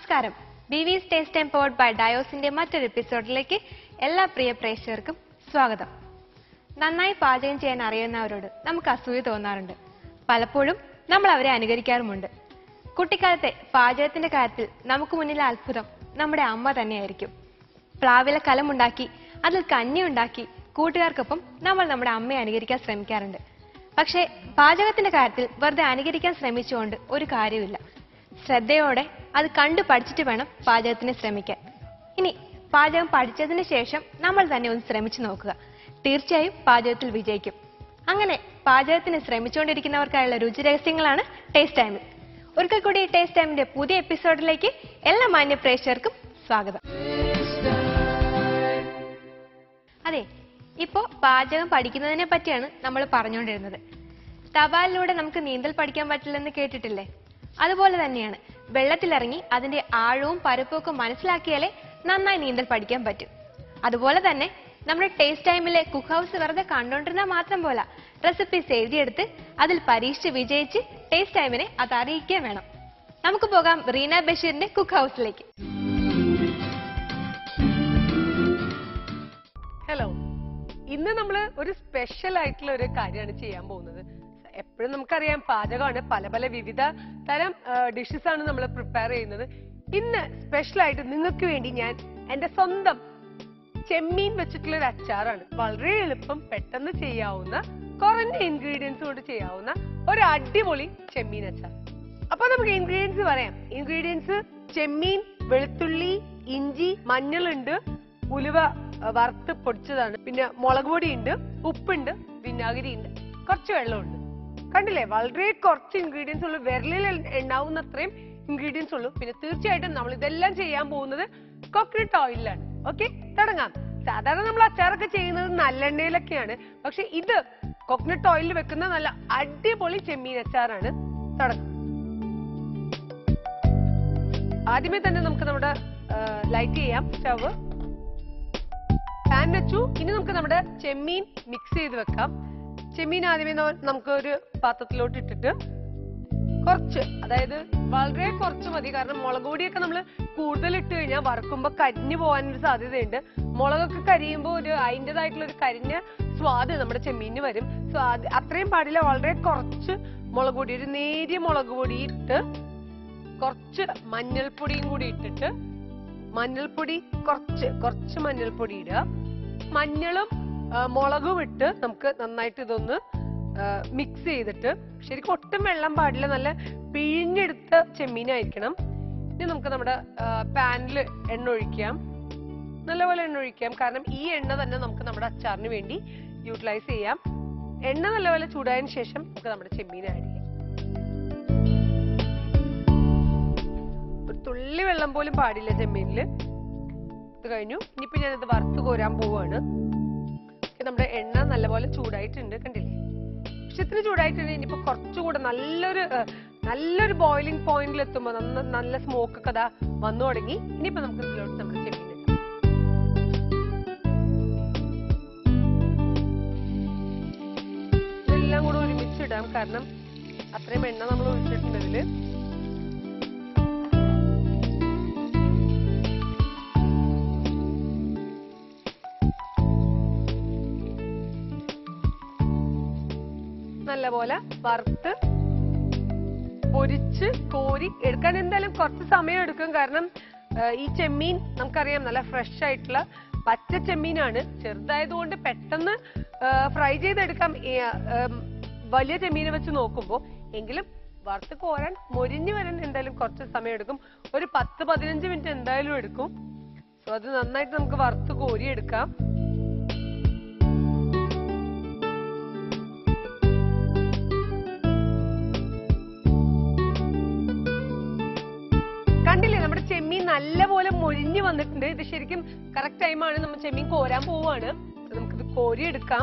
നമസ്കാരം B V taste time powered by ഡയോസിന്റെ മറ്റൊരു എപ്പിസോഡിലേക്ക് എല്ലാ പ്രിയ പ്രേക്ഷകർക്കും സ്വാഗതം നന്നായി പാചകം ചെയ്യാൻ അറിയുന്നവരോട് നമുക്ക് അസൂയ തോന്നാറുണ്ട് പലപ്പോഴും നമ്മൾ അവരെ അനുകരിക്കാറുമുണ്ട് കുട്ടിക്കാലത്തെ പാചകത്തിന്റെ കാര്യത്തിൽ നമുക്ക് മുന്നിലെ അത്ഭുതം നമ്മുടെ അമ്മ തന്നെയായിരിക്കും പ്ലാവിലെ കലമുണ്ടാക്കി അതിൽ കഞ്ഞി ഉണ്ടാക്കി കൂട്ടുകാർക്കൊപ്പം നമ്മൾ നമ്മുടെ അമ്മയെ അനുകരിക്കാൻ ശ്രമിക്കാറുണ്ട് പക്ഷേ പാചകത്തിന്റെ കാര്യത്തിൽ വെറുതെ അനുകരിക്കാൻ ശ്രമിച്ചുകൊണ്ട് ഒരു കാര്യമില്ല ശ്രദ്ധയോടെ അത് കണ്ടു പഠിച്ചിട്ട് വേണം പാചകത്തിന് ശ്രമിക്കാൻ ഇനി പാചകം പഠിച്ചതിന് ശേഷം നമ്മൾ തന്നെ ഒന്ന് ശ്രമിച്ചു നോക്കുക തീർച്ചയായും പാചകത്തിൽ വിജയിക്കും അങ്ങനെ പാചകത്തിന് ശ്രമിച്ചുകൊണ്ടിരിക്കുന്നവർക്കായുള്ള രുചി രഹസ്യങ്ങളാണ് ടേസ്റ്റ് ടൈമിൽ ഒരിക്കൽ കൂടി ടേസ്റ്റ് ടൈമിന്റെ പുതിയ എപ്പിസോഡിലേക്ക് എല്ലാ മാന്യ പ്രേക്ഷകർക്കും സ്വാഗതം അതെ ഇപ്പോ പാചകം പഠിക്കുന്നതിനെ പറ്റിയാണ് നമ്മൾ പറഞ്ഞുകൊണ്ടിരുന്നത് തപാലിലൂടെ നമുക്ക് നീന്തൽ പഠിക്കാൻ പറ്റില്ലെന്ന് കേട്ടിട്ടില്ലേ അതുപോലെ തന്നെയാണ് വെള്ളത്തിലിറങ്ങി അതിന്റെ ആഴവും പരപ്പും ഒക്കെ മനസ്സിലാക്കിയാലേ നന്നായി നീന്തൽ പഠിക്കാൻ പറ്റും അതുപോലെ തന്നെ നമ്മുടെ ടേസ്റ്റ് ടൈമിലെ കുക്ക് ഹൗസ് വെറുതെ കണ്ടോണ്ടിരുന്നാൽ മാത്രം പോല റെസിപ്പീസ് എഴുതിയെടുത്ത് അതിൽ പരീക്ഷിച്ച് വിജയിച്ച് ടേസ്റ്റ് ടൈമിനെ അത് അറിയിക്കുകയും വേണം നമുക്ക് പോകാം റീന ബഷീറിന്റെ കുക്ക് ഹൗസിലേക്ക് ഹലോ ഇന്ന് നമ്മൾ ഒരു സ്പെഷ്യൽ ആയിട്ടുള്ള ഒരു കാര്യമാണ് ചെയ്യാൻ പോകുന്നത് എപ്പോഴും നമുക്കറിയാം പാചകമാണ് പല പല വിവിധ തരം ഡിഷസ് ആണ് നമ്മൾ പ്രിപ്പയർ ചെയ്യുന്നത് ഇന്ന് സ്പെഷ്യൽ ആയിട്ട് നിങ്ങൾക്ക് വേണ്ടി ഞാൻ എന്റെ സ്വന്തം ചെമ്മീൻ വെച്ചിട്ടുള്ള ഒരു അച്ചാറാണ് വളരെ എളുപ്പം പെട്ടെന്ന് ചെയ്യാവുന്ന കുറഞ്ഞ ഇൻഗ്രീഡിയൻസ് കൊണ്ട് ചെയ്യാവുന്ന ഒരു അടിപൊളി ചെമ്മീൻ അച്ചാർ അപ്പൊ നമുക്ക് ഇൻഗ്രീഡിയൻസ് പറയാം ഇൻഗ്രീഡിയൻസ് ചെമ്മീൻ വെളുത്തുള്ളി ഇഞ്ചി മഞ്ഞളുണ്ട് ഉലുവ അഹ് വറുത്ത് പൊടിച്ചതാണ് പിന്നെ മുളക് പൊടിയുണ്ട് ഉപ്പുണ്ട് വിനാഗിരി ഉണ്ട് കുറച്ച് വെള്ളമുണ്ട് കണ്ടില്ലേ വളരെ കുറച്ച് ഇൻഗ്രീഡിയൻസ് ഉള്ളൂ വിരലിൽ എണ്ണാവുന്ന അത്രയും ഇൻഗ്രീഡിയൻസ് ഉള്ളൂ പിന്നെ തീർച്ചയായിട്ടും നമ്മൾ ഇതെല്ലാം ചെയ്യാൻ പോകുന്നത് കോക്കനട്ട് ഓയിലാണ് ഓക്കെ തുടങ്ങാം സാധാരണ നമ്മൾ അച്ചാറൊക്കെ ചെയ്യുന്നത് നല്ലെണ്ണയിലൊക്കെയാണ് പക്ഷെ ഇത് കോക്കനട്ട് ഓയിലിൽ വെക്കുന്ന നല്ല അടിപൊളി ചെമ്മീൻ അച്ചാറാണ് തുടങ്ങാം ആദ്യമേ തന്നെ നമുക്ക് നമ്മുടെ ലൈറ്റ് ചെയ്യാം സ്റ്റവ് പാൻ വെച്ചു ഇനി നമുക്ക് നമ്മുടെ ചെമ്മീൻ മിക്സ് ചെയ്ത് വെക്കാം ചെമ്മീൻ ആദ്യമേ ന- നമുക്ക് ഒരു പാത്രത്തിലോട്ട് ഇട്ടിട്ട് കുറച്ച് അതായത് വളരെ കുറച്ച് മതി കാരണം മുളക് പൊടിയൊക്കെ നമ്മൾ കൂടുതൽ ഇട്ട് കഴിഞ്ഞാൽ വറുക്കുമ്പോൾ കരിഞ്ഞു പോകാനൊരു സാധ്യതയുണ്ട് മുളകൊക്കെ കരിയുമ്പോൾ ഒരു അതിൻ്റെതായിട്ടുള്ള ഒരു കരിഞ്ഞ സ്വാദ് നമ്മുടെ ചെമ്മീനിന് വരും സോ അത് അത്രയും പാടില്ല വളരെ കുറച്ച് മുളക് പൊടി ഒരു നേരിയ മുളക് പൊടി ഇട്ട് കുറച്ച് മഞ്ഞൾപ്പൊടിയും കൂടി ഇട്ടിട്ട് മഞ്ഞൾപ്പൊടി കുറച്ച് കുറച്ച് മഞ്ഞൾപ്പൊടി ഇടുക മഞ്ഞളും ആ, മുളകും ഇട്ട് നമുക്ക് നന്നായിട്ട് ഇതൊന്ന് മിക്സ് ചെയ്തിട്ട് ശരിക്കും ഒട്ടും വെള്ളം പാടില്ല നല്ല പിഴിഞ്ഞെടുത്ത ചെമ്മീനായിരിക്കണം ഇനി നമുക്ക് നമ്മുടെ പാനിൽ എണ്ണ ഒഴിക്കാം നല്ലപോലെ എണ്ണ ഒഴിക്കാം കാരണം ഈ എണ്ണ തന്നെ നമുക്ക് നമ്മുടെ അച്ചാറിന് വേണ്ടി യൂട്ടിലൈസ് ചെയ്യാം എണ്ണ നല്ലപോലെ ചൂടായതിനു ശേഷം നമുക്ക് നമ്മുടെ ചെമ്മീൻ ആഡ് ചെയ്യാം ഒരു തുള്ളി വെള്ളം പോലും പാടില്ല ചെമ്മീനില് ഇത് കഴിഞ്ഞു ഇനിയിപ്പോ ഞാനിത് വറുത്ത് കോരാൻ പോവാണ് ഓക്കേ, നമ്മുടെ എണ്ണ നല്ലപോലെ ചൂടായിട്ടുണ്ട് കണ്ടില്ലേ ഇഷ്ടത്തിന് ചൂടായിട്ടുണ്ട് ഇനിയിപ്പോ കുറച്ചുകൂടെ നല്ലൊരു ഏഹ്, നല്ലൊരു ബോയിലിംഗ് പോയിന്റിൽ എത്തുമ്പോ നന്ന- നല്ല സ്മോക്ക് ഒക്കെ ദാ വന്നു തുടങ്ങി ഇനിയിപ്പോ നമുക്ക് ഇതിലോട്ട് നമ്മുടെ ചെമ്മീൻ ഇടാം ഇതെല്ലാം കൂടെ ഒരുമിച്ച് ഇടാം കാരണം അത്രയും എണ്ണ നമ്മൾ ഒഴിച്ചിട്ടുണ്ട് ഇതില് നല്ലപോലെ വറുത്ത് പൊരിച്ച് കോരി എടുക്കാൻ എന്തായാലും കുറച്ച് സമയം എടുക്കും കാരണം ആ, ഈ ചെമ്മീൻ നമുക്കറിയാം നല്ല ഫ്രഷ് ആയിട്ടുള്ള പച്ച ചെമ്മീനാണ് ചെറുതായതുകൊണ്ട് പെട്ടെന്ന് ഫ്രൈ ചെയ്തെടുക്കാം ഈ, ആ, ഉം, വലിയ ചെമ്മീനെ വെച്ച് നോക്കുമ്പോൾ എങ്കിലും വറുത്ത് കോരാൻ മൊരിഞ്ഞു വരാൻ എന്തായാലും കുറച്ച് സമയം എടുക്കും ഒരു പത്ത് പതിനഞ്ച് മിനിറ്റ് എന്തായാലും എടുക്കും സോ അത് നന്നായിട്ട് നമുക്ക് വറുത്ത് കോരി എടുക്കാം കണ്ടില്ലേ നമ്മുടെ ചെമ്മീൻ നല്ലപോലെ മൊരിഞ്ഞു വന്നിട്ടുണ്ട് ഇത് ശരിക്കും കറക്റ്റ് ടൈമാണ് നമ്മൾ ചെമ്മീൻ കോരാൻ പോവാണ് So നമുക്കിത് കോരി എടുക്കാം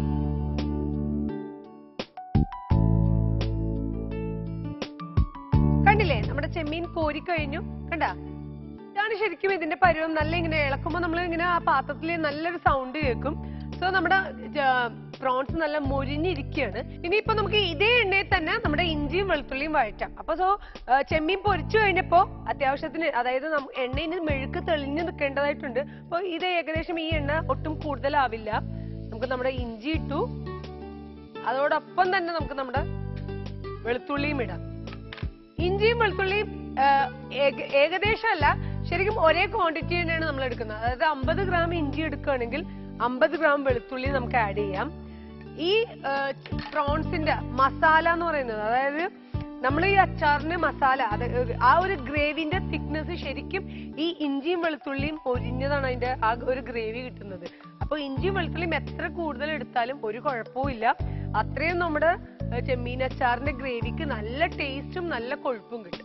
കണ്ടില്ലേ നമ്മുടെ ചെമ്മീൻ കോരി കഴിഞ്ഞു കണ്ട ഇതാണ് ശരിക്കും ഇതിന്റെ പരുവം നല്ല ഇങ്ങനെ ഇളക്കുമ്പോൾ നമ്മൾ ഇങ്ങനെ ആ പാത്രത്തിൽ നല്ലൊരു സൗണ്ട് കേൾക്കും സോ നമ്മുടെ ജ- പ്രോൺസ് നല്ല മൊരിഞ്ഞിരിക്കുകയാണ് ഇനിയിപ്പോ നമുക്ക് ഇതേ എണ്ണയിൽ തന്നെ നമ്മുടെ ഇഞ്ചിയും വെളുത്തുള്ളിയും വഴറ്റാം അപ്പൊ സോ ചെമ്മീൻ പൊരിച്ചു കഴിഞ്ഞപ്പോ അത്യാവശ്യത്തിന് അതായത് നം- എണ്ണയിൽ മെഴുക്ക് തെളിഞ്ഞു നിൽക്കേണ്ടതായിട്ടുണ്ട് അപ്പൊ ഇത് ഏകദേശം ഈ എണ്ണ ഒട്ടും കൂടുതലാവില്ല നമുക്ക് നമ്മുടെ ഇഞ്ചി ഇട്ടു അതോടൊപ്പം തന്നെ നമുക്ക് നമ്മുടെ വെളുത്തുള്ളിയും ഇടാം ഇഞ്ചിയും വെളുത്തുള്ളിയും ആ, ഏക- ഏകദേശം അല്ല ശരിക്കും ഒരേ ക്വാണ്ടിറ്റി തന്നെയാണ് നമ്മൾ എടുക്കുന്നത് അതായത് അമ്പത് ഗ്രാം ഇഞ്ചി എടുക്കുകയാണെങ്കിൽ അമ്പത് ഗ്രാം വെളുത്തുള്ളി നമുക്ക് ആഡ് ചെയ്യാം ഈ പ്രോൺസിന്റെ മസാല എന്ന് പറയുന്നത് അതായത് നമ്മൾ ഈ അച്ചാറിന് മസാല അത് ഒരു- ആ ഒരു ഗ്രേവിന്റെ തിക്നെസ് ശരിക്കും ഈ ഇഞ്ചിയും വെളുത്തുള്ളിയും ഒരിഞ്ഞതാണ് അതിന്റെ ആ ഒരു ഗ്രേവി കിട്ടുന്നത് അപ്പൊ ഇഞ്ചിയും വെളുത്തുള്ളിയും എത്ര കൂടുതൽ എടുത്താലും ഒരു കുഴപ്പവും ഇല്ല അത്രയും നമ്മുടെ ഏഹ്, ചെമ്മീൻ അച്ചാറിന്റെ ഗ്രേവിക്ക് നല്ല ടേസ്റ്റും നല്ല കൊഴുപ്പും കിട്ടും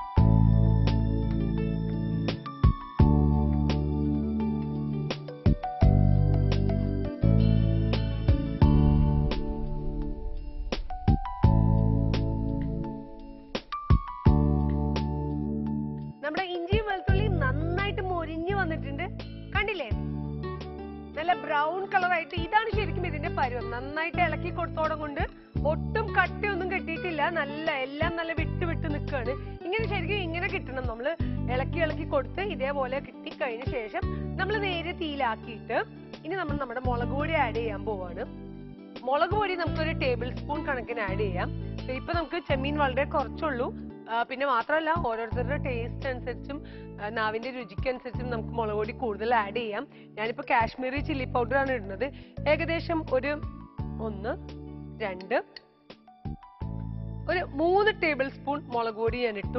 നമ്മുടെ ഇഞ്ചിയും വെളുത്തുള്ളിയും നന്നായിട്ട് മൊരിഞ്ഞു വന്നിട്ടുണ്ട് കണ്ടില്ലേ നല്ല ബ്രൗൺ കളറായിട്ട് ഇതാണ് ശരിക്കും ഇതിന്റെ പരുവം നന്നായിട്ട് ഇളക്കി കൊടുത്തോടം കൊണ്ട് ഒട്ടും കട്ടിയൊന്നും കെട്ടിയിട്ടില്ല നല്ല എല്ലാം നല്ല വിട്ട് വിട്ട് നിൽക്കുകയാണ് ഇങ്ങനെ ശരിക്കും ഇങ്ങനെ കിട്ടണം നമ്മൾ ഇളക്കി ഇളക്കി കൊടുത്ത് ഇതേപോലെ കിട്ടി കഴിഞ്ഞ ശേഷം നമ്മൾ നേരെ തീയിലാക്കിയിട്ട് ഇനി നമ്മൾ നമ്മുടെ മുളക് പൊടി ആഡ് ചെയ്യാൻ പോവാണ് മുളക് പൊടി നമുക്കൊരു ടേബിൾ സ്പൂൺ കണക്കിന് ആഡ് ചെയ്യാം ദേ ഇപ്പൊ നമുക്ക് ചെമ്മീൻ വളരെ കുറച്ചുള്ളൂ ആ, പിന്നെ മാത്രമല്ല ഓരോരുത്തരുടെ ടേസ്റ്റ് അനുസരിച്ചും ആ, നാവിന്റെ രുചിക്ക് അനുസരിച്ചും നമുക്ക് മുളക് പൊടി കൂടുതൽ ആഡ് ചെയ്യാം ഞാനിപ്പോ കാശ്മീരി ചില്ലി പൗഡർ ആണ് ഇടുന്നത് ഏകദേശം ഒരു ഒന്ന് രണ്ട് ഒരു മൂന്ന് ടേബിൾ സ്പൂൺ മുളക് പൊടി ഞാൻ ഇട്ടു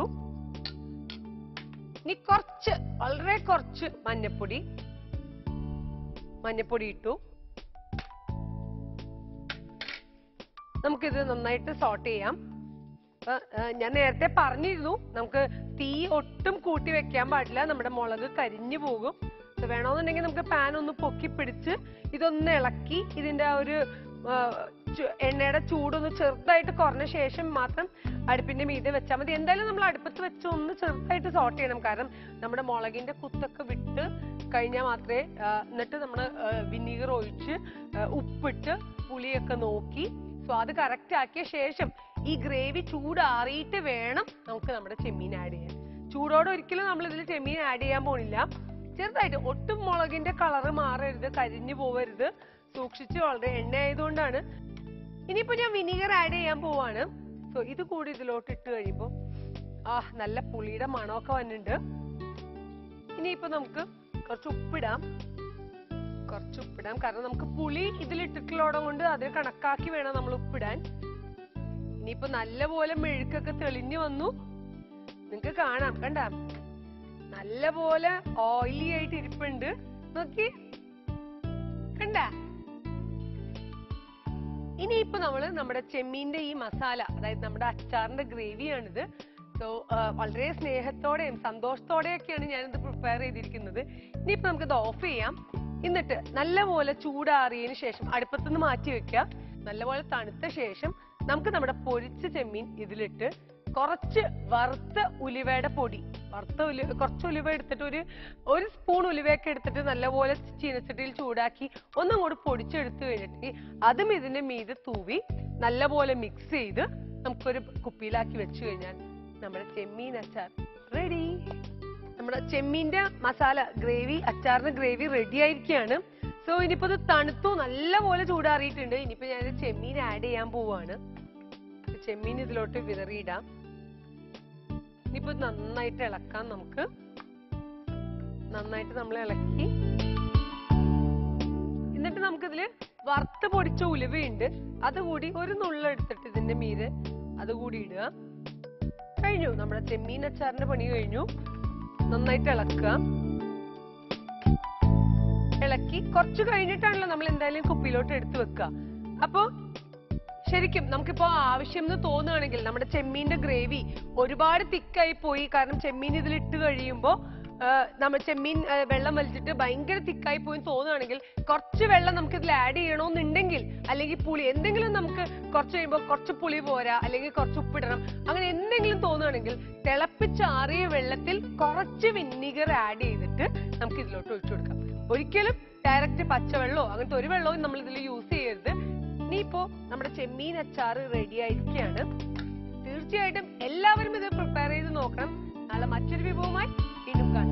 ഇനി കുറച്ച് വളരെ കുറച്ച് മഞ്ഞപ്പൊടി മഞ്ഞപ്പൊടി ഇട്ടു നമുക്കിത് നന്നായിട്ട് സോട്ട് ചെയ്യാം അപ്പൊ, ആ, ഞാൻ നേരത്തെ പറഞ്ഞിരുന്നു നമുക്ക് തീ ഒട്ടും കൂട്ടി വെക്കാൻ പാടില്ല നമ്മുടെ മുളക് കരിഞ്ഞു പോകും ഇത് വേണമെന്നുണ്ടെങ്കിൽ നമുക്ക് പാൻ ഒന്ന് പൊക്കി പിടിച്ച് ഇതൊന്ന് ഇളക്കി ഇതിന്റെ ആ ഒരു ആ, ചു- എണ്ണയുടെ ചൂടൊന്ന് ചെറുതായിട്ട് കുറഞ്ഞ ശേഷം മാത്രം അടുപ്പിന്റെ മീതെ വെച്ചാൽ മതി എന്തായാലും നമ്മൾ അടുപ്പത്ത് വെച്ച് ഒന്ന് ചെറുതായിട്ട് സോട്ട് ചെയ്യണം കാരണം നമ്മുടെ മുളകിന്റെ കുത്തൊക്കെ വിട്ട് കഴിഞ്ഞാൽ മാത്രമേ ആ, എന്നിട്ട് നമ്മൾ വിനീഗർ ഒഴിച്ച് ആ, ഉപ്പിട്ട് പുളിയൊക്കെ നോക്കി സ്വാദ് കറക്റ്റ് ആക്കിയ ശേഷം ഈ ഗ്രേവി ചൂടാറിയിട്ട് വേണം നമുക്ക് നമ്മുടെ ചെമ്മീൻ ആഡ് ചെയ്യാൻ ചൂടോടെ ഒരിക്കലും നമ്മൾ ഇതിൽ ചെമ്മീൻ ആഡ് ചെയ്യാൻ പോണില്ല ചെറുതായിട്ട് ഒട്ടും മുളകിന്റെ കളറ് മാറരുത് കരിഞ്ഞു പോവരുത് സൂക്ഷിച്ച് വളരെ എണ്ണ ആയതുകൊണ്ടാണ് ഇനിയിപ്പോ ഞാൻ വിനീഗർ ആഡ് ചെയ്യാൻ പോവാണ് സോ ഇത് കൂടി ഇതിലോട്ട് ഇട്ട് കഴിയുമ്പോ ആ നല്ല പുളിയുടെ മണമൊക്കെ വന്നിട്ടുണ്ട് ഇനിയിപ്പോ നമുക്ക് കുറച്ച് ഉപ്പിടാം കുറച്ച് ഉപ്പിടാം കാരണം നമുക്ക് പുളി ഇതിലിട്ടിട്ടുള്ളതോടെ കൊണ്ട് അത് കണക്കാക്കി വേണം നമ്മൾ ഉപ്പിടാൻ ഇനിയിപ്പോ നല്ലപോലെ മെഴുക്കൊക്കെ തെളിഞ്ഞു വന്നു നിങ്ങക്ക് കാണാം കണ്ട നല്ലപോലെ ഓയിലി ആയിട്ട് ഇരിപ്പുണ്ട് നോക്കി കണ്ട ഇനിയിപ്പോ നമ്മള് നമ്മുടെ ചെമ്മീന്റെ ഈ മസാല അതായത് നമ്മുടെ അച്ചാറിന്റെ ഗ്രേവിയാണിത് സോ വളരെ സ്നേഹത്തോടെയും സന്തോഷത്തോടെയൊക്കെയാണ് ഞാനിത് പ്രിപ്പയർ ചെയ്തിരിക്കുന്നത് ഇനിയിപ്പോ നമുക്കിത് ഓഫ് ചെയ്യാം എന്നിട്ട് നല്ലപോലെ ചൂടാറിയതിന് ശേഷം അടുപ്പത്തുനിന്ന് മാറ്റി വെക്കാം നല്ലപോലെ തണുത്ത ശേഷം നമുക്ക് നമ്മുടെ പൊരിച്ച ചെമ്മീൻ ഇതിലിട്ട് കുറച്ച് വറുത്ത ഉലുവയുടെ പൊടി വറുത്ത ഉലു കുറച്ച് ഉലുവ എടുത്തിട്ട് ഒരു ഒരു സ്പൂൺ ഉലുവയൊക്കെ എടുത്തിട്ട് നല്ലപോലെ ചീനച്ചട്ടിയിൽ ചൂടാക്കി ഒന്നും കൂടി പൊടിച്ചെടുത്ത് കഴിഞ്ഞിട്ട് അതും ഇതിന്റെ മീതെ തൂവി നല്ലപോലെ മിക്സ് ചെയ്ത് നമുക്കൊരു കുപ്പിയിലാക്കി വെച്ച് കഴിഞ്ഞാൽ നമ്മുടെ ചെമ്മീൻ അച്ചാർ റെഡി നമ്മുടെ ചെമ്മീന്റെ മസാല ഗ്രേവി അച്ചാറിന് ഗ്രേവി റെഡി ആയിരിക്കുകയാണ് സോ ഇനിയിപ്പോ ഇത് തണുത്തു നല്ലപോലെ ചൂടാറിയിട്ടുണ്ട് ഇനിയിപ്പോ ഞാൻ ചെമ്മീൻ ആഡ് ചെയ്യാൻ പോവാണ് ചെമ്മീൻ ഇതിലോട്ട് വിതറിയിടാം ഇനിയിപ്പോ ഇത് നന്നായിട്ട് ഇളക്കാം നമുക്ക് നന്നായിട്ട് നമ്മൾ ഇളക്കി എന്നിട്ട് നമുക്കിതില് വറുത്ത് പൊടിച്ച ഉലുവയുണ്ട് അതുകൂടി ഒരു നുള്ളെടുത്തിട്ട് ഇതിന്റെ മീതെ അതുകൂടി ഇടുക കഴിഞ്ഞു നമ്മുടെ ചെമ്മീൻ അച്ചാറിന്റെ പണി കഴിഞ്ഞു നന്നായിട്ട് ഇളക്കുക ഇളക്കി കുറച്ച് കഴിഞ്ഞിട്ടാണല്ലോ നമ്മൾ എന്തായാലും കുപ്പിയിലോട്ട് എടുത്തു വെക്കുക അപ്പൊ ശരിക്കും നമുക്കിപ്പോ ആവശ്യം എന്ന് തോന്നുകയാണെങ്കിൽ നമ്മുടെ ചെമ്മീന്റെ ഗ്രേവി ഒരുപാട് തിക്കായി പോയി കാരണം ചെമ്മീൻ ഇതിൽ ഇട്ട് കഴിയുമ്പോ ആ, നമ്മൾ ചെമ്മീൻ ആ, വെള്ളം വലിച്ചിട്ട് ഭയങ്കര തിക്കായി പോയി തോന്നുകയാണെങ്കിൽ കുറച്ച് വെള്ളം നമുക്ക് ഇതിൽ ആഡ് ചെയ്യണമെന്നുണ്ടെങ്കിൽ അല്ലെങ്കിൽ പുളി എന്തെങ്കിലും നമുക്ക് കുറച്ച് കഴിയുമ്പോൾ കുറച്ച് പുളി പോരാ അല്ലെങ്കിൽ കുറച്ച് ഉപ്പിടണം അങ്ങനെ എന്തെങ്കിലും തോന്നുകയാണെങ്കിൽ തിളപ്പിച്ചാറിയ വെള്ളത്തിൽ കുറച്ച് വിന്നിഗർ ആഡ് ചെയ്തിട്ട് നമുക്ക് ഇതിലോട്ട് ഒഴിച്ചു കൊടുക്കാം ഒരിക്കലും ഡയറക്റ്റ് പച്ചവെള്ളമോ അങ്ങനത്തെ ഒരു വെള്ളവും നമ്മൾ ഇതിൽ യൂസ് ചെയ്യരുത് ഇനിയിപ്പോ നമ്മുടെ ചെമ്മീൻ അച്ചാറ് റെഡി ആയിരിക്കുകയാണ് തീർച്ചയായിട്ടും എല്ലാവരും ഇത് പ്രിപ്പയർ ചെയ്ത് നോക്കണം നാളെ മറ്റൊരു വിഭവമായി വീണ്ടും കാണാം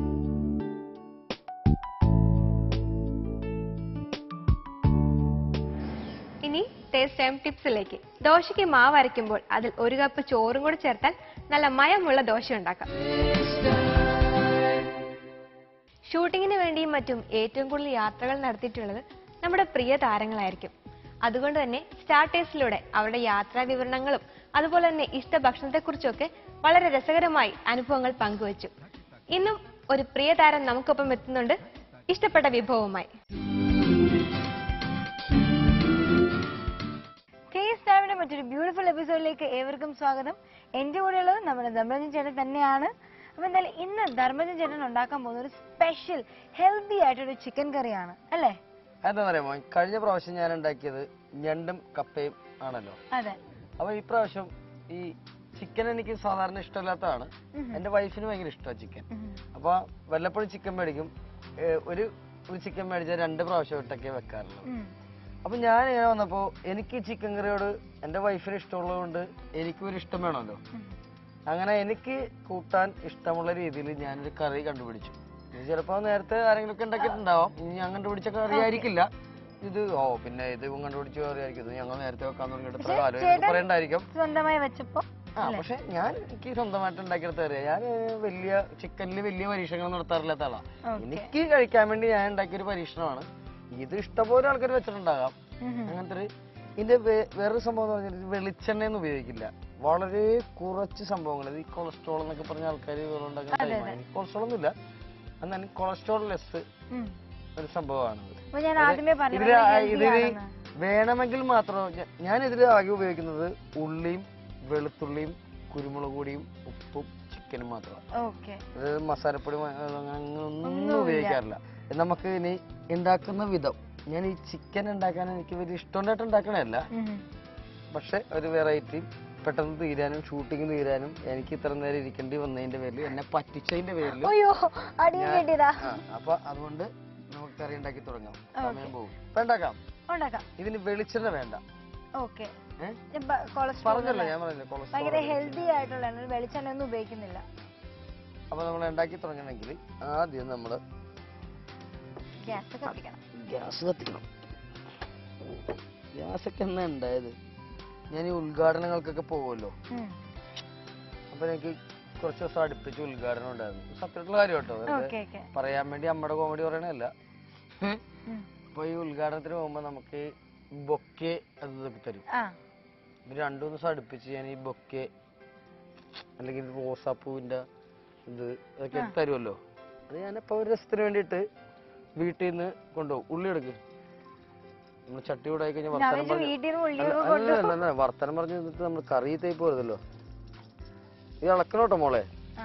ഇനി ടേസ്റ്റ് ടൈം ടിപ്സിലേക്ക് ദോശയ്ക്ക് മാവ് അരയ്ക്കുമ്പോൾ അതിൽ ഒരു കപ്പ് ചോറും കൂടി ചേർത്താൽ നല്ല മയമുള്ള ദോശ ഉണ്ടാക്കാം ഷൂട്ടിങ്ങിന് വേണ്ടിയും മറ്റും ഏറ്റവും കൂടുതൽ യാത്രകൾ നടത്തിയിട്ടുള്ളത് നമ്മുടെ പ്രിയ താരങ്ങളായിരിക്കും അതുകൊണ്ട് തന്നെ സ്റ്റാർ ടേസ്റ്റിലൂടെ അവരുടെ യാത്രാ വിവരണങ്ങളും അതുപോലെ തന്നെ ഇഷ്ട ഭക്ഷണത്തെക്കുറിച്ചൊക്കെ വളരെ രസകരമായി അനുഭവങ്ങൾ പങ്കുവച്ചു ഇന്നും ഒരു പ്രിയ താരം നമുക്കൊപ്പം എത്തുന്നുണ്ട് ഇഷ്ടപ്പെട്ട വിഭവവുമായി കേസ് ടൈമിന്റെ മറ്റൊരു ബ്യൂട്ടിഫുൾ എപ്പിസോഡിലേക്ക് ഏവർക്കും സ്വാഗതം എന്റെ കൂടെയുള്ളത് നമ്മുടെ ധർമ്മജൻ ചേട്ടൻ തന്നെയാണ് അപ്പൊ എന്തായാലും ഇന്ന് ധർമ്മജൻ ചേട്ടൻ ഉണ്ടാക്കാൻ പോകുന്ന ഒരു സ്പെഷ്യൽ ഹെൽത്തി ആയിട്ടൊരു ചിക്കൻ കറിയാണ് അല്ലേ എന്താ പറയുമോ കഴിഞ്ഞ പ്രാവശ്യം ഞാൻ ഉണ്ടാക്കിയത് ഞണ്ടും കപ്പയും ആണല്ലോ അതെ അപ്പൊ ഈ പ്രാവശ്യം ഈ ചിക്കൻ എനിക്ക് സാധാരണ ഇഷ്ടമില്ലാത്തതാണ് എന്റെ വൈഫിന് ഭയങ്കര ഇഷ്ടമാണ് ചിക്കൻ ഉം. അപ്പൊ വല്ലപ്പോഴും ചിക്കൻ മേടിക്കും ഏ, ഒരു ഒരു ചിക്കൻ മേടിച്ചാൽ രണ്ട് പ്രാവശ്യം ഇട്ടൊക്കെ വെക്കാറുള്ളൂ ഉം. അപ്പൊ ഞാൻ ഇങ്ങനെ വന്നപ്പോ എനിക്ക് ചിക്കൻ കറിയോട് എന്റെ വൈഫിന് ഇഷ്ടമുള്ളത് കൊണ്ട് എനിക്കും ഒരു ഇഷ്ടം വേണമല്ലോ ഉം. അങ്ങനെ എനിക്ക് കൂട്ടാൻ ഇഷ്ടമുള്ള രീതിയിൽ ഞാനൊരു കറി കണ്ടുപിടിച്ചു ഇത് ചിലപ്പോ നേരത്തെ ആരെങ്കിലും ഒക്കെ ഉണ്ടാക്കിയിട്ടുണ്ടാവാം ഇനി ഞാൻ കണ്ടുപിടിച്ച കറി ആയിരിക്കില്ല ഇത് ഓ പിന്നെ ഇത് ഇവൻ കണ്ടുപിടിച്ച കറി ആയിരിക്കും ഇത് ഞങ്ങൾ നേരത്തെ വെക്കാൻ തുടങ്ങിയിട്ട് ഇത്ര കാലം ചേട്ടൻ- പറയണ്ടായിരിക്കും സ്വന്തമായി വെച്ചപ്പോ ആ പക്ഷെ ഞാൻ എനിക്ക് സ്വന്തമായിട്ട് ഉണ്ടാക്കിയെടുത്ത കറിയാ ഞാൻ വലിയ ചിക്കനിൽ വലിയ പരീക്ഷണങ്ങൾ നടത്താറില്ലാത്ത ആളാ Okay. എനിക്ക് കഴിക്കാൻ വേണ്ടി ഞാൻ ഉണ്ടാക്കിയ ഒരു പരീക്ഷണമാണ് ഇത് ഇഷ്ടംപോലെ ആൾക്കാർ വെച്ചിട്ടുണ്ടാകാം ഉം. അങ്ങനത്തെ ഒരു ഇതിന്റെ വേ- വേറൊരു സംഭവം എന്ന് പറഞ്ഞാൽ ഇത് വെളിച്ചെണ്ണയൊന്നും ഉപയോഗിക്കില്ല വളരെ കുറച്ച് സംഭവങ്ങൾ ഈ കൊളസ്ട്രോൾ എന്നൊക്കെ പറഞ്ഞ ആൾക്കാർ ഉണ്ടാക്കുന്ന ടൈമാണ് കൊളസ്ട്രോൾ ഒന്നും ഇല്ല എന്നാലും കൊളസ്ട്രോൾ ലെസ് ഉം. ഒരു സംഭവമാണിത് അപ്പൊ ഞാൻ ആദ്യമേ പറഞ്ഞു ഇതില് ഇതില് വേണമെങ്കിൽ മാത്രം ഞാൻ ഇതിൽ ആകെ ഉപയോഗിക്കുന്നത് ഉള്ളിയും വെളുത്തുള്ളിയും കുരുമുളക് പൊടിയും ഉപ്പും ചിക്കനും മാത്രമാണ് ഓക്കെ അതായത് മസാലപ്പൊടി മ- അങ്ങനെ ഒന്നും ഉപയോഗിക്കാറില്ല നമുക്ക് ഇനി ഉണ്ടാക്കുന്ന വിധം ഞാൻ ഈ ചിക്കൻ ഉണ്ടാക്കാൻ എനിക്ക് വലിയ ഇഷ്ടമുണ്ടായിട്ട് ഉണ്ടാക്കണല്ല പക്ഷെ ഒരു വെറൈറ്റി പെട്ടെന്ന് തീരാനും ഷൂട്ടിങ് തീരാനും എനിക്ക് ഇത്ര നേരം ഇരിക്കേണ്ടി വന്നതിന്റെ പേരിൽ എന്നെ പറ്റിച്ചതിന്റെ പേരിൽ അയ്യോ അടിയും കിട്ടിയതാ അപ്പൊ അതുകൊണ്ട് നമുക്ക് കറി ഉണ്ടാക്കി തുടങ്ങാം സമയം പോകും ഇപ്പൊ ഉണ്ടാക്കാം ഉണ്ടാക്കാം ഇതിന് വെളിച്ചെണ്ണ വേണ്ട ഓക്കെ ഏഹ് കൊളസ്ട്രോൾ പറഞ്ഞല്ലോ ഞാൻ പറഞ്ഞില്ലേ കൊളസ്ട്രോൾ ഭയങ്കര ഹെൽത്തി ആയിട്ടുള്ള വെളിച്ചെണ്ണ ഒന്നും ഉപയോഗിക്കുന്നില്ല അപ്പൊ നമ്മൾ ഉണ്ടാക്കി തുടങ്ങണമെങ്കിൽ ആദ്യം നമ്മള് ഗ്യാസ് കത്തിക്കണം ഗ്യാസ് കത്തിക്കണം ഗ്യാസ് ഒക്കെ എന്നാ ഉണ്ടായത് ഞാൻ ഈ ഉദ്ഘാടനങ്ങൾക്കൊക്കെ പോകുമല്ലോ ഉം. അപ്പൊ എനിക്ക് കുറച്ച് ദിവസം അടുപ്പിച്ച് ഉദ്ഘാടനം ഉണ്ടായിരുന്നു സത്യമായിട്ടുള്ള കാര്യം കേട്ടോ വെറുതെ ഓക്കെ ഓക്കെ പറയാൻ വേണ്ടി അമ്മയുടെ കോമഡി പറയണല്ല ഉം. അപ്പൊ ഈ ഉദ്ഘാടനത്തിന് പോകുമ്പോ നമുക്ക് ബൊക്കെ അത് ഇതൊക്കെ തരും ആ ഒരു രണ്ടു മൂന്ന് ദിവസം അടുപ്പിച്ച് ഞാൻ ഈ ബൊക്കെ അല്ലെങ്കിൽ റോസാപ്പൂവിന്റെ ഇത് അതൊക്കെ തരുമല്ലോ അത് ഞാനിപ്പോ ഒരു രസത്തിന് വേണ്ടിയിട്ട് വീട്ടിൽ നിന്ന് കൊണ്ടുപോകും ഉള്ളി എടുക്കും നമ്മൾ ചട്ടി കൂടായി കഴിഞ്ഞാൽ വർത്തമാനം അവര് പറഞ്ഞ് വീട്ടിൽ നിന്ന് അല്ല, ഉള്ളിയൊക്കെ അല്ല, അല്ല, അല്ല, വർത്തമാനം പറഞ്ഞു നിന്നിട്ട് നമ്മൾ കറി തേപ്പ് വരുതല്ലോ ഇത് ഇളക്കണോട്ടോ മോളെ ആ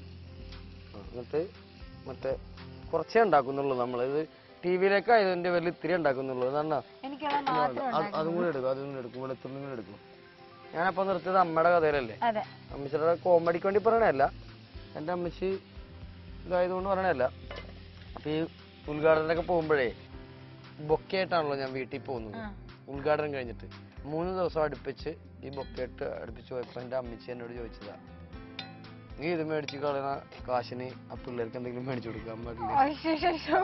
ആ, എന്നിട്ട് മറ്റേ കുറച്ചേ ഉണ്ടാക്കുന്നുള്ളൂ നമ്മൾ ഇത് ടി വിയിലേക്ക് ആയതിന്റെ പേരിൽ ഇത്തിരി ഉണ്ടാക്കുന്നുള്ളൂ എന്നാ എനിക്കുള്ള മാത്രം അത് അതും കൂടെ എടുക്കും അതും കൂടെ എടുക്കും വെളുത്തുള്ളി കൂടെ എടുക്കും ഞാനപ്പോ നിർത്തിയത് അമ്മയുടെ കഥയിലല്ലേ അതെ അമ്മച്ചിയുടെ കോമഡിക്ക് വേണ്ടി പറയണല്ല എൻ്റെ അമ്മച്ചി ഇതായതുകൊണ്ട് പറയണല്ല അപ്പൊ ഈ ഉദ്ഘാടനമൊക്കെ പോകുമ്പോഴേ ബൊക്കെ ആയിട്ടാണല്ലോ ഞാൻ വീട്ടിൽ പോകുന്നത് ആ. ഉദ്ഘാടനം കഴിഞ്ഞിട്ട് മൂന്ന് ദിവസം അടുപ്പിച്ച് ഈ ബൊക്കെയിട്ട് അടുപ്പിച്ച് പോയപ്പോ എൻ്റെ അമ്മച്ചി എന്നോട് ചോദിച്ചതാ നീ ഇത് മേടിച്ച് കളയുന്ന കാശിന് ആ പിള്ളേർക്ക് എന്തെങ്കിലും മേടിച്ചു കൊടുക്കാൻ പാടില്ല അയ്യോ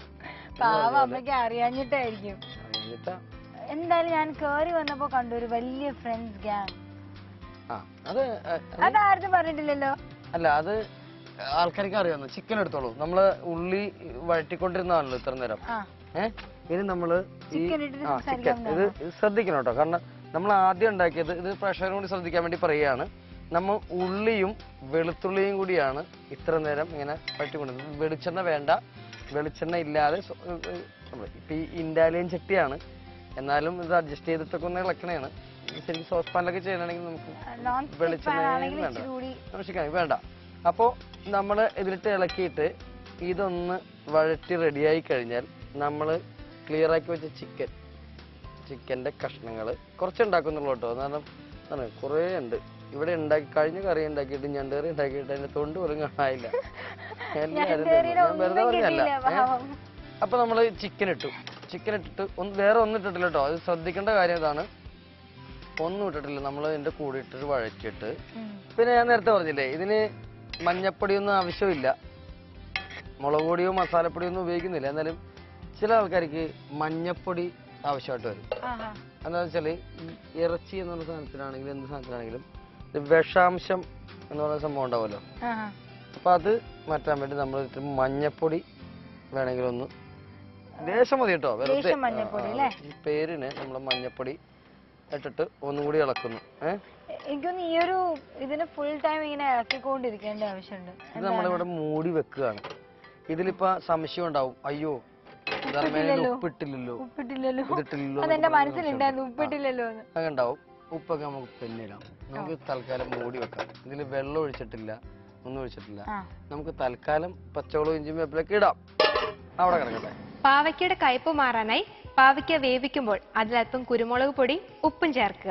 പാവ അമ്മയ്ക്ക് അറിയാഞ്ഞിട്ടായിരിക്കും എന്നിട്ടാ എന്തായാലും ഞാൻ കേറി വന്നപ്പോ കണ്ടു ഒരു വലിയ ഫ്രണ്ട്സ് ഗ്യാങ് ആ അത് ആ, അത് അതാരും പറഞ്ഞിട്ടില്ലല്ലോ അല്ല അത് ആൾക്കാർക്ക് അറിയാവുന്ന ചിക്കൻ എടുത്തോളൂ നമ്മള് ഉള്ളി വഴറ്റിക്കൊണ്ടിരുന്നതാണല്ലോ ഇത്ര നേരം ആ ഏ ഇനി നമ്മള് ഈ ചിക്കൻ ഇട്ടിട്ട് ആ ചിക്കൻ ഇത് ഇത് ശ്രദ്ധിക്കണം കേട്ടോ കാരണം നമ്മൾ ആദ്യം ഉണ്ടാക്കിയത് ഇത് പ്രഷറും കൂടി ശ്രദ്ധിക്കാൻ വേണ്ടി പറയുകയാണ് നമ്മൾ ഉള്ളിയും വെളുത്തുള്ളിയും കൂടിയാണ് ഇത്ര നേരം ഇങ്ങനെ വഴറ്റിക്കൊണ്ടിരുന്നത് വെളിച്ചെണ്ണ വേണ്ട വെളിച്ചെണ്ണ ഇല്ലാതെ സ്വ- ഏ, ഏ, നമ്മള് ഇപ്പൊ ഈ ഇൻഡാലിയൻ ചട്ടിയാണ് എന്നാലും ഇത് അഡ്ജസ്റ്റ് ചെയ്തിട്ടൊക്കെ ഒന്ന് ഇളക്കണയാണ് ശരിക്കും സോസ് പാനിലൊക്കെ ചെയ്യണമെങ്കിൽ നമുക്ക് നോൺ സ്റ്റിക് വെളിച്ചെണ്ണ പാൻ ആണെങ്കിൽ വേണ്ട. ഇച്ചിരി കൂടി നമസ്കാരം വേണ്ട അപ്പോൾ നമ്മൾ ഇതിലിട്ട് ഇളക്കിയിട്ട് ഇതൊന്ന് വഴറ്റി റെഡിയായി കഴിഞ്ഞാൽ നമ്മൾ ക്ലിയർ ആക്കി വെച്ച ചിക്കൻ ചിക്കൻ്റെ കഷ്ണങ്ങൾ കുറച്ച് ഉണ്ടാക്കുന്നുള്ളൂ കേട്ടോ കാരണം ആണ് കുറേ ഉണ്ട് ഇവിടെ ഉണ്ടാക്കി കഴിഞ്ഞ കറി ഉണ്ടാക്കിയിട്ട് ഞണ്ട് കറി ഉണ്ടാക്കിയിട്ട് അതിന്റെ തൊണ്ട് പോലും കാണാനില്ല എല്ലാവരും തിന്നു. ഞണ്ടേറിയുടെ ഞാൻ വെറുതെ ഒന്നും പറഞ്ഞല്ല കിട്ടിയില്ല പാവം അപ്പൊ നമ്മൾ ചിക്കൻ ഇട്ടു ചിക്കൻ ഇട്ടിട്ട് ഒന്ന് വേറെ ഒന്നും ഇട്ടിട്ടില്ല കേട്ടോ അത് ശ്രദ്ധിക്കേണ്ട കാര്യം ഇതാണ് ഒന്നും ഇട്ടിട്ടില്ല നമ്മൾ ഇതിന്റെ കൂടെ ഇട്ടിട്ട് വഴറ്റിയിട്ട് പിന്നെ ഞാൻ നേരത്തെ പറഞ്ഞില്ലേ ഇതിന് മഞ്ഞപ്പൊടിയൊന്നും ആവശ്യമില്ല മുളക് പൊടിയോ മസാലപ്പൊടിയോ ഒന്നും ഉപയോഗിക്കുന്നില്ല എന്നാലും ചില ആൾക്കാർക്ക് മഞ്ഞപ്പൊടി ആവശ്യമായിട്ട് വരും ആഹാ. എന്താണെന്ന് വെച്ചാല് ഈ ഇറച്ചി എന്ന് പറഞ്ഞ സാധനത്തിനാണെങ്കിലും എന്ത് സാധനത്തിനാണെങ്കിലും ഇത് വിഷാംശം എന്ന് പറയുന്ന സംഭവം ഉണ്ടാവുമല്ലോ ആഹാ. അപ്പൊ അത് മാറ്റാൻ വേണ്ടി നമ്മൾ ഇത്തിരി മഞ്ഞപ്പൊടി വേണമെങ്കിൽ ഒന്ന് ലേശം മതി കേട്ടോ വെറുതെ ലേശം മഞ്ഞപ്പൊടി, ആ, ആ, അല്ലേ? ഈ പേരിന് നമ്മൾ മഞ്ഞപ്പൊടി ഇട്ടിട്ട് ഒന്നും കൂടി ഇളക്കുന്നു ഏഹ് എനിക്കൊന്ന് ഈ ഒരു ഇതിന് ഫുൾ ടൈം ഇങ്ങനെ ഇറക്കിക്കൊണ്ടിരിക്കേണ്ട ആവശ്യമുണ്ട് ഇത് നമ്മളിവിടെ മൂടി വെക്കുകയാണ് ഇതിലിപ്പോ സംശയം ഉണ്ടാവും അയ്യോ ധർമ്മേന ഉപ്പിട്ടില്ലല്ലോ ഉപ്പിട്ടില്ലല്ലോ ഇതിട്ടില്ലല്ലോ അതെന്റെ മനസ്സിലുണ്ടായിരുന്നു ഉപ്പിട്ടില്ലല്ലോ എന്ന് അങ്ങനെ ഉണ്ടാവും ഉപ്പൊക്കെ നമുക്ക് പിന്നിടാം നമുക്ക് തൽക്കാലം മൂടി വെക്കാം ഇതിൽ വെള്ളം ഒഴിച്ചിട്ടില്ല ഒന്നും ഒഴിച്ചിട്ടില്ല ആ നമുക്ക് തൽക്കാലം പച്ചവളവും ഇഞ്ചിയും വേപ്പിലൊക്കെ ഇടാം അവിടെ കിടക്കട്ടെ പാവയ്ക്കയുടെ കയ്പ് മാറാനായി പാവയ്ക്ക വേവിക്കുമ്പോൾ അതിലല്പം കുരുമുളക് പൊടി ഉപ്പും ചേർക്കുക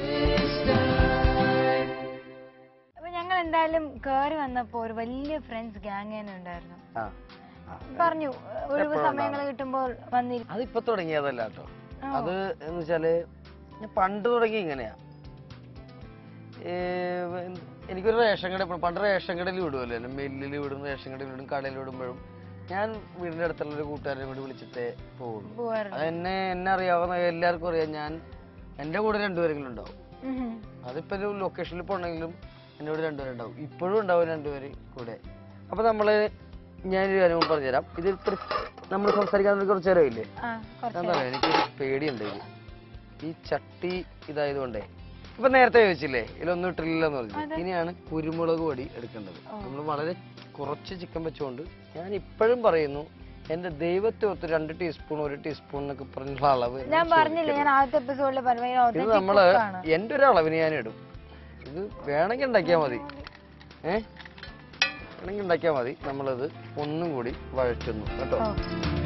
അപ്പൊ ഞങ്ങൾ എന്തായാലും കേറി വന്നപ്പോ ഒരു വലിയ ഫ്രണ്ട്സ് ഗ്യാങ് തന്നെ ഉണ്ടായിരുന്നു ആ പറഞ്ഞു ഒഴിവ് സമയങ്ങൾ കിട്ടുമ്പോൾ വന്നിരിക്കും അതിപ്പോ തുടങ്ങിയതല്ല കേട്ടോ അത് എന്ന് വെച്ചാല് ഞാൻ പണ്ട് തുടങ്ങി ഇങ്ങനെയാ ഏ, എനിക്കൊരു റേഷൻ കട പണ്ട് റേഷൻ കടയിൽ വിടുമല്ലോ എന്നെ മില്ലിൽ വിടും റേഷൻ കടയിൽ വിടും കടയിൽ വിടുമ്പോഴും ഞാൻ വീടിന്റെ അടുത്തുള്ള ഒരു കൂട്ടുകാരെ കൂടി വിളിച്ചിട്ടേ പോകുള്ളൂ പോവാറുണ്ട് അത് എന്നെ എന്നെ അറിയാവുന്ന എല്ലാവർക്കും അറിയാം ഞാൻ എന്റെ കൂടെ രണ്ടുപേരെങ്കിലും ഉണ്ടാവും ഉം. അതിപ്പോ ഒരു ലൊക്കേഷനിൽ പോണെങ്കിലും എൻ്റെ കൂടെ രണ്ടുപേരും ഉണ്ടാവും ഇപ്പോഴും ഉണ്ടാവും രണ്ടുപേര് കൂടെ അപ്പൊ നമ്മള് ഞാനൊരു കാര്യം കൂടി പറഞ്ഞുതരാം ഇത് ഇത്ര നമ്മൾ സംസാരിക്കാൻ കുറച്ച് നേരമില്ലേ ആ കുറച്ച് എന്താ പറയാ എനിക്ക് പേടിയുണ്ട് ഇത് ഈ ചട്ടി ഇതായതുകൊണ്ടേ ഇപ്പൊ നേരത്തെ ചോദിച്ചില്ലേ ഇതിലൊന്നും ഇട്ടില്ലെന്ന് പറഞ്ഞു ഇനിയാണ് കുരുമുളക് പൊടി എടുക്കേണ്ടത് നമ്മൾ വളരെ കുറച്ച് ചിക്കൻ വെച്ചുകൊണ്ട് ഞാൻ ഇപ്പോഴും പറയുന്നു എന്റെ ദൈവത്തെ ഒത്ത് രണ്ട് ടീസ്പൂൺ ഒരു ടീസ്പൂൺ എന്നൊക്കെ പറഞ്ഞുള്ള അളവ് ഞാൻ എന്നോട് പറഞ്ഞില്ലേ ഞാൻ ആദ്യത്തെ എപ്പിസോഡിൽ പറഞ്ഞു ഇത് authentic നമ്മള് cook ആണ്. എന്റെ ഒരു അളവിന് ഞാൻ ഇടും ഇത് വേണമെങ്കിൽ ഉണ്ടാക്കിയാൽ മതി ഏ വേണമെങ്കിൽ ഉണ്ടാക്കിയാൽ മതി നമ്മളത് ഒന്നും കൂടി വഴറ്റുന്നു കേട്ടോ ഓ.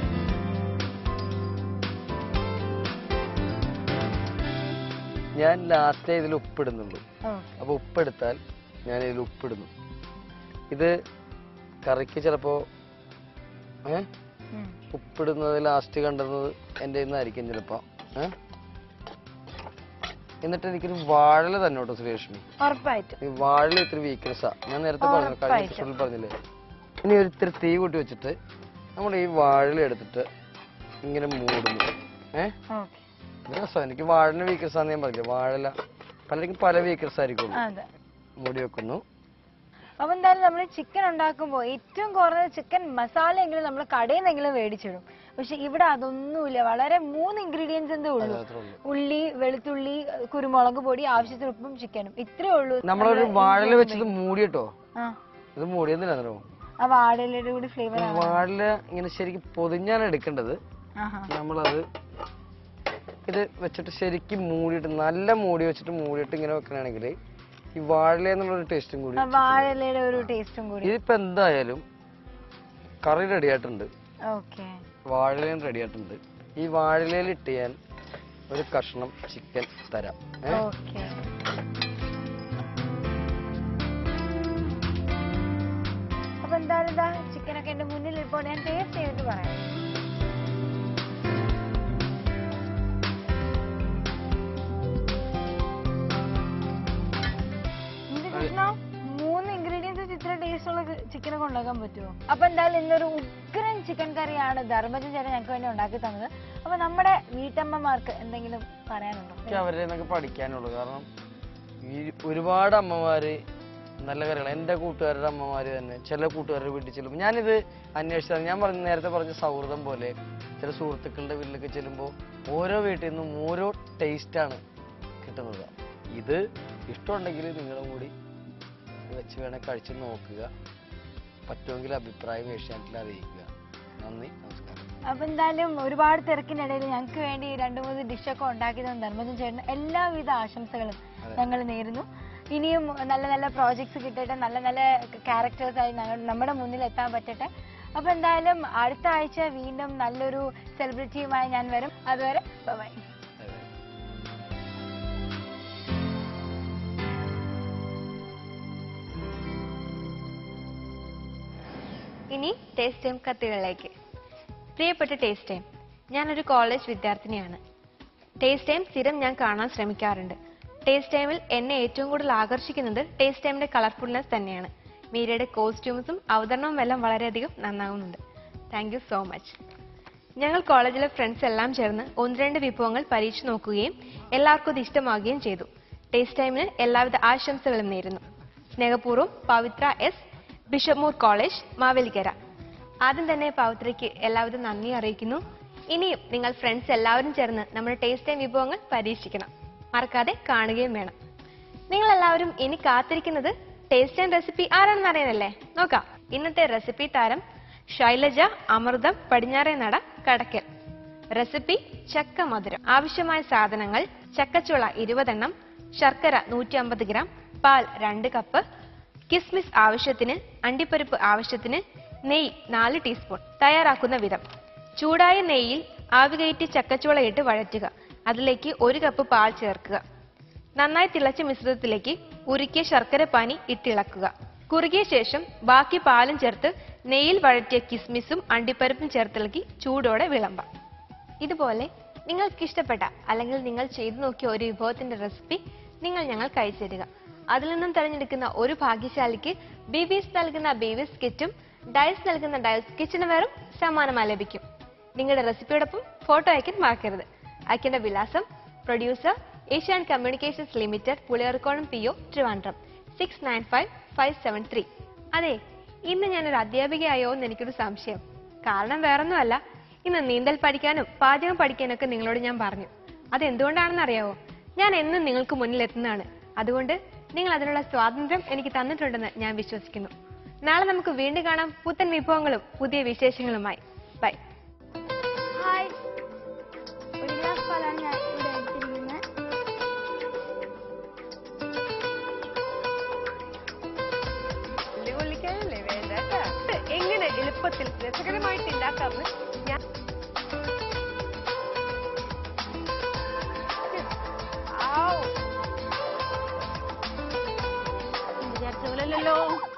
ഞാൻ ലാസ്റ്റേ ഇതിൽ ഉപ്പിടുന്നുള്ളൂ ഓ. അപ്പൊ ഉപ്പെടുത്താൽ ഞാൻ ഇതിൽ ഉപ്പിടുന്നു ഇത് കറിക്ക് ചിലപ്പോ ഏ ഉം. ഉപ്പിടുന്നത് ലാസ്റ്റ് കണ്ടുന്നത് എന്റെ നിന്നായിരിക്കും ചിലപ്പോ ഏ എന്നിട്ട് എനിക്കൊരു വാഴല തന്നെ കേട്ടോ ശ്രീലക്ഷ്മി ഉറപ്പായിട്ടും ഈ വാഴല ഇത്തിരി വീക്ക്നെസ്സാ ഞാൻ നേരത്തെ പറഞ്ഞു കഴിഞ്ഞ ഉറപ്പായിട്ടും. എപ്പിസോഡിൽ പറഞ്ഞില്ലേ ഇനി ഒരു ഇത്തിരി തീ കൂട്ടി വെച്ചിട്ട് നമ്മൾ ഈ വാഴല എടുത്തിട്ട് ഇങ്ങനെ മൂടുന്നു ഏഹ് ഓക്കെ രസം എനിക്ക് വാഴന വീക്ക്നെസ് ആണെന്ന് ഞാൻ പറഞ്ഞില്ലേ വാഴല പലർക്കും പല വീക്ക്നെസ് ആയിരിക്കും അതെ മൂടി വെക്കുന്നു അപ്പൊ എന്തായാലും നമ്മൾ ചിക്കൻ ഉണ്ടാക്കുമ്പോൾ ഏറ്റവും കുറഞ്ഞ ചിക്കൻ മസാല എങ്കിലും നമ്മൾ കടയിൽ നിന്നെങ്കിലും മേടിച്ചിടും പക്ഷെ ഇവിടെ അതൊന്നുമില്ല വളരെ മൂന്ന് ഇൻഗ്രീഡിയൻസ് എന്തേ ഉള്ളൂ അത്രേ ഉള്ളൂ. ഉള്ളി വെളുത്തുള്ളി കുരുമുളക് പൊടി ആവശ്യത്തിന് ഉപ്പും ചിക്കനും ഇത്രേ ഉള്ളൂ നമ്മളൊരു വാഴല വെച്ചത് മൂടി കേട്ടോ ആ ഇത് മൂടിയെന്തിനാണോ ആ വാഴയിലയുടെ കൂടി ഫ്ലേവർ ആണ് വാഴല ഇങ്ങനെ ശരിക്കും പൊതിഞ്ഞാണ് എടുക്കേണ്ടത് ആഹാ നമ്മളത് ഇത് വെച്ചിട്ട് ശരിക്കും മൂടിയിട്ട് നല്ല മൂടി വെച്ചിട്ട് മൂടിയിട്ട് ഇങ്ങനെ വെക്കണമെങ്കിൽ ഈ വാഴല എന്നുള്ളൊരു ടേസ്റ്റും കൂടി ആ വാഴയിലയുടെ ഒരു ടേസ്റ്റും കൂടി ഇതിപ്പോ എന്തായാലും കറി റെഡി ആയിട്ടുണ്ട് ഓക്കെ വാഴലയും റെഡി ആയിട്ടുണ്ട് ഈ വാഴലയിൽ ഇട്ട് ഞാൻ ഒരു കഷ്ണം ചിക്കൻ തരാം ഏ? ഓക്കെ അപ്പൊ എന്തായാലും ഇതാ ചിക്കനൊക്കെ എന്റെ മുന്നിൽ ഇപ്പോൾ ഞാൻ ടേസ്റ്റ് ചെയ്തിട്ട് പറയാം എന്ത് കൃഷ്ണ? മൂന്ന് ഇൻഗ്രീഡിയൻസ് ഇത്ര ടേസ്റ്റ് ഉള്ള ചിക്കനൊക്കെ ഉണ്ടാക്കാൻ പറ്റുമോ അപ്പൊ എന്തായാലും ഇന്നൊരു ഉഗ്രൻ ചിക്കൻ കറിയാണ് ധർമ്മജൻ ചേട്ടൻ ഞങ്ങൾക്ക് വേണ്ടി ഉണ്ടാക്കി തന്നത് അപ്പൊ നമ്മുടെ വീട്ടമ്മമാർക്ക് എന്തെങ്കിലും പറയാനുണ്ടോ എനിക്ക് അവരെ നിന്നൊക്കെ പഠിക്കാനുള്ളൂ കാരണം ഈ ഒരുപാട് അമ്മമാര് നല്ല കറികൾ എൻ്റെ കൂട്ടുകാരുടെ അമ്മമാര് തന്നെ ചില കൂട്ടുകാരുടെ വീട്ടിൽ ചെല്ലുമ്പോൾ ഞാനിത് അന്വേഷിച്ചതാണ് ഞാൻ പറഞ്ഞ നേരത്തെ പറഞ്ഞ സൗഹൃദം പോലെ ചില സുഹൃത്തുക്കളുടെ വീട്ടിലൊക്കെ ചെല്ലുമ്പോൾ ഓരോ വീട്ടിൽ നിന്നും ഓരോ ടേസ്റ്റാണ് കിട്ടുന്നത് ഇത് ഇഷ്ടമുണ്ടെങ്കിൽ നിങ്ങളും കൂടി വെച്ച് വേണേൽ കഴിച്ച് നോക്കുക പറ്റുമെങ്കിൽ അഭിപ്രായം ഏഷ്യാനെറ്റിൽ അറിയിക്കുക നന്ദി നമസ്കാരം അപ്പൊ എന്തായാലും ഒരുപാട് തിരക്കിനിടയിൽ ഞങ്ങൾക്ക് വേണ്ടി രണ്ടു മൂന്ന് ഡിഷൊക്കെ ഉണ്ടാക്കി തന്ന ധർമ്മജൻ ചേട്ടന് എല്ലാവിധ ആശംസകളും ഞങ്ങൾ നേരുന്നു ഇനിയും നല്ല നല്ല പ്രോജക്ട്സ് കിട്ടട്ടെ നല്ല നല്ല ക്യാരക്ടേഴ്സ് ആയി ഞങ്ങൾ നമ്മുടെ മുന്നിൽ എത്താൻ പറ്റട്ടെ അപ്പൊ എന്തായാലും അടുത്ത ആഴ്ച വീണ്ടും നല്ലൊരു സെലിബ്രിറ്റിയുമായി ഞാൻ വരും അതുവരെ ബൈ ഇനി ടേസ്റ്റ് ടൈം കത്തുകളിലേക്ക് പ്രിയപ്പെട്ട ടേസ്റ്റ് ടൈം ഞാനൊരു കോളേജ് വിദ്യാർത്ഥിനിയാണ് ടേസ്റ്റ് ടൈം സ്ഥിരം ഞാൻ കാണാൻ ശ്രമിക്കാറുണ്ട് ടേസ്റ്റ് ടൈമിൽ എന്നെ ഏറ്റവും കൂടുതൽ ആകർഷിക്കുന്നത് ടേസ്റ്റ് ടൈമിന്റെ കളർഫുൾനെസ് തന്നെയാണ് മീരയുടെ കോസ്റ്റ്യൂംസും അവതരണവും എല്ലാം വളരെയധികം നന്നാവുന്നുണ്ട് താങ്ക് യു സോ മച്ച് ഞങ്ങൾ കോളേജിലെ ഫ്രണ്ട്സ് എല്ലാം ചേർന്ന് ഒന്ന് രണ്ട് വിഭവങ്ങൾ പരീക്ഷിച്ച് നോക്കുകയും എല്ലാവർക്കും ഇത് ഇഷ്ടമാവുകയും ചെയ്തു ടേസ്റ്റ് ടൈമിന് എല്ലാവിധ ആശംസകളും നേരുന്നു സ്നേഹപൂർവ്വം Pavithra S Bishop Moore college Mavelikkara ആദ്യം തന്നെ പവിത്രയ്ക്ക് എല്ലാവിധ നന്ദി അറിയിക്കുന്നു ഇനിയും നിങ്ങൾ ഫ്രണ്ട്സ് എല്ലാവരും ചേർന്ന് നമ്മുടെ ടേസ്റ്റ് ടൈം വിഭവങ്ങൾ പരീക്ഷിക്കണം മറക്കാതെ കാണുകയും വേണം നിങ്ങൾ എല്ലാവരും ഇനി കാത്തിരിക്കുന്നത് ടേസ്റ്റ് ആൻഡ് റെസിപ്പി ആരാണെന്ന് അറിയാനല്ലേ നോക്കാം ഇന്നത്തെ റെസിപ്പി താരം ശൈലജ അമൃതം പടിഞ്ഞാറേ നട കടക്കൽ റെസിപ്പി ചക്ക മധുരം ആവശ്യമായ സാധനങ്ങൾ ചക്കച്ചുള ഇരുപതെണ്ണം ശർക്കര നൂറ്റി അമ്പത് ഗ്രാം പാൽ രണ്ട് കപ്പ് കിസ്മിസ് ആവശ്യത്തിന് അണ്ടിപ്പരിപ്പ് ആവശ്യത്തിന് നെയ്യ് നാല് ടീസ്പൂൺ തയ്യാറാക്കുന്ന വിധം ചൂടായ നെയ്യിൽ ആവികയറ്റി ചക്കച്ചുള ഇട്ട് വഴറ്റുക അതിലേക്ക് ഒരു കപ്പ് പാൽ ചേർക്കുക നന്നായി തിളച്ച മിശ്രിതത്തിലേക്ക് ഉരുക്കിയ ശർക്കര പാനി ഇട്ടിളക്കുക കുറുകിയ ശേഷം ബാക്കി പാലും ചേർത്ത് നെയ്യിൽ വഴറ്റിയ കിസ്മിസും അണ്ടിപ്പരിപ്പും ചേർത്തിളക്കി ചൂടോടെ വിളമ്പാം ഇതുപോലെ നിങ്ങൾക്ക് ഇഷ്ടപ്പെട്ട അല്ലെങ്കിൽ നിങ്ങൾ ചെയ്തു നോക്കിയ ഒരു വിഭവത്തിന്റെ റെസിപ്പി നിങ്ങൾ ഞങ്ങൾക്ക് അയച്ചു തരിക അതിൽ നിന്നും തിരഞ്ഞെടുക്കുന്ന ഒരു ഭാഗ്യശാലിക്ക് ബീബീസ് നൽകുന്ന ബീബീസ് കിറ്റും ഡയസ് നൽകുന്ന ഡയസ് കിച്ചന് വെറും സമ്മാനമായി ലഭിക്കും നിങ്ങളുടെ റെസിപ്പിയോടൊപ്പം ഫോട്ടോ അയക്കാൻ മറക്കരുത് അയക്കേണ്ട വിലാസം producer Asian communications limited Puliyarakonam P O Trivandrum six nine five five seven three അതെ ഇന്ന് ഞാനൊരു അധ്യാപികയായോ എന്ന് എനിക്കൊരു സംശയം കാരണം വേറൊന്നുമല്ല ഇന്ന് നീന്തൽ പഠിക്കാനും പാചകം പഠിക്കാനൊക്കെ നിങ്ങളോട് ഞാൻ പറഞ്ഞു അതെന്തുകൊണ്ടാണെന്ന് അറിയാവോ ഞാൻ എന്നും നിങ്ങൾക്ക് മുന്നിൽ എത്തുന്നതാണ് അതുകൊണ്ട് നിങ്ങൾ അതിനുള്ള സ്വാതന്ത്ര്യം എനിക്ക് തന്നിട്ടുണ്ടെന്ന് ഞാൻ വിശ്വസിക്കുന്നു നാളെ നമുക്ക് വീണ്ടും കാണാം പുത്തൻ വിഭവങ്ങളും പുതിയ വിശേഷങ്ങളുമായി ബൈ ഹായ് ഒരു ഗ്ലാസ് പാലാണ് ഞാൻ ഇവിടെ എടുത്തിരിക്കുന്നത് ഉള്ളി കൊള്ളിക്കാനല്ലേ വേണ്ട കേട്ടാ. ഇത് എങ്ങനെ എളുപ്പത്തിൽ രസകരമായിട്ട് ഉണ്ടാക്കാമെന്ന് ഞാൻ ഔ. വിചാരിച്ച പോലെയല്ലല്ലോ